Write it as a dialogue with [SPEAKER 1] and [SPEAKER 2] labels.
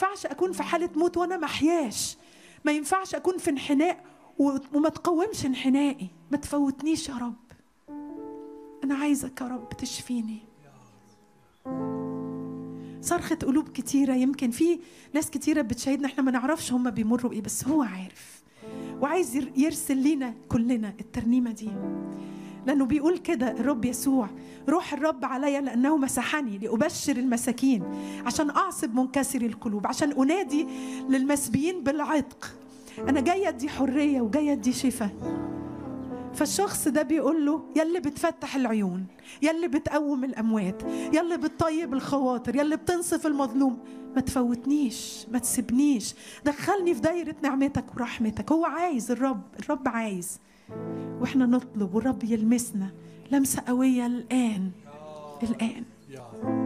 [SPEAKER 1] ينفعش اكون في حاله موت وانا محياش ما ينفعش اكون في انحناء و- وما تقومش انحنائي ما تفوتنيش يا رب انا عايزك يا رب تشفيني صرخة قلوب كتيرة يمكن في ناس كتيرة بتشاهدنا احنا ما نعرفش هم بيمروا بإيه بس هو عارف وعايز ير- يرسل لينا كلنا الترنيمة دي لأنه بيقول كده الرب يسوع روح الرب عليا لأنه مسحني لأبشر المساكين عشان أعصب منكسري القلوب عشان أنادي للمسبيين بالعتق أنا جاية أدي حرية وجاية أدي شفاء فالشخص ده بيقول له يلي بتفتح العيون يلي بتقوم الأموات يلي بتطيب الخواطر يلي بتنصف المظلوم ما تفوتنيش ما تسيبنيش دخلني في دايرة نعمتك ورحمتك هو عايز الرب الرب عايز واحنا نطلب والرب يلمسنا لمسة قوية الآن الآن
[SPEAKER 2] يا رب